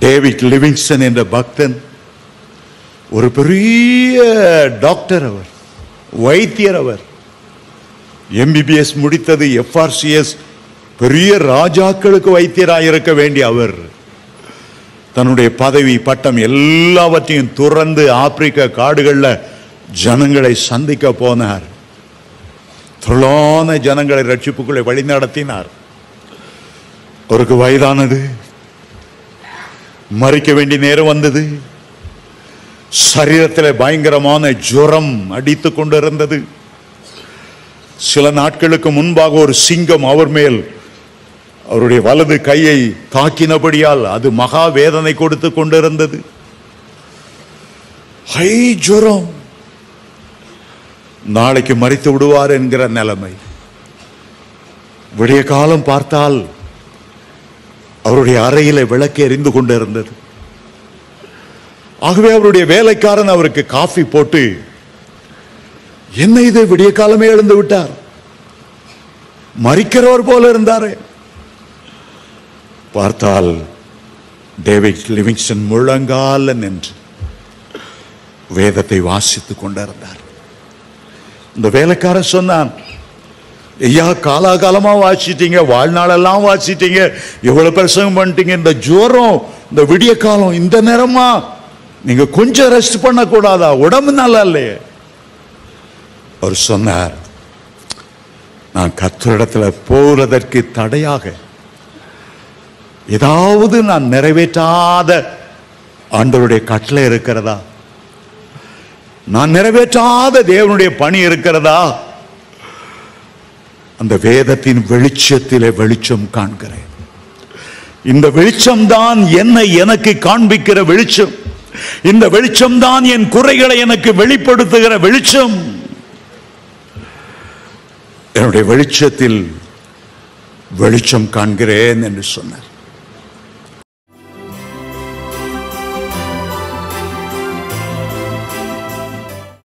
David Livingstone என்ற பக்தன் ஒரு பெரிய டாக்டர் அவர் வைத்தியர் அவர் எம்பிபிஎஸ் முடித்தது எஃப்ஆர்சிஎஸ் பெரிய ராஜாக்களுக்கு வைத்தியராக இருக்க வேண்டிய அவர் தன்னுடைய பதவி பட்டம் எல்லாவற்றையும் துறந்து ஆப்பிரிக்க காடுகளில் ஜனங்களை சந்திக்க போனார் திரளான ஜனங்களை ரட்சிப்புக்குள்ளே வழி நடத்தினார் அவருக்கு வயதானது மறிக்க வேண்டிய நேரம் வந்தது சரீரத்தில் பயங்கரமான ஜுரம் அடித்துக் கொண்டிருந்தது சில நாட்களுக்கு முன்பாக ஒரு சிங்கம் அவர் மேல் அவருடைய வலது கையை தாக்கினபடியால் அது மகா வேதனை கொடுத்து கொண்டிருந்தது ஹை ஜுரம் நாளைக்கு மறித்து விடுவார் என்கிற நிலைமை விடிய காலம் பார்த்தால் அவருடைய அறையில விளக்கு எரிந்து கொண்டிருந்தது ஆகவே அவருடைய வேலைக்காரன் அவருக்கு காஃபி போட்டு என்ன இது விடிய காலமே எழுந்து விட்டார் மறிக்கிறவர் போல இருந்தாரே பார்த்தால் டேவிட் லிவிங்ஸ்டன் முழங்கால நின்று வேதத்தை வாசித்துக் கொண்டிருந்தார் இந்த வேலைக்காரன் சொன்னான் ஐயா காலாகாலமா வாசிட்டீங்க வாழ்நாளெல்லாம் வாசிட்டீங்க எவ்வளவு பிரசங்கம் பண்ணிட்டீங்க இந்த ஜோரம் இந்த விடிய காலம் இந்த நேரமா நீங்க கொஞ்சம் ரெஸ்ட் பண்ண கூடாதா உடம்பு நல்லா இல்லையே அவர் சொன்னார் நான் கத்தரிடத்துல போறதற்கு தடையாக ஏதாவது நான் நிறைவேற்றாத ஆண்டவருடைய கட்டளை இருக்கிறதா நான் நிறைவேற்றாத தேவனுடைய பணி இருக்கிறதா அந்த வேதத்தின் வெளிச்சத்திலே வெளிச்சம் காண்கிறேன் இந்த வெளிச்சம் தான் என்னை எனக்கு காண்பிக்கிற வெளிச்சம் இந்த வெளிச்சம் தான் என் குறைகளை எனக்கு வெளிப்படுத்துகிற வெளிச்சம் என்னுடைய வெளிச்சத்தில் வெளிச்சம் காண்கிறேன் என்று சொன்னார்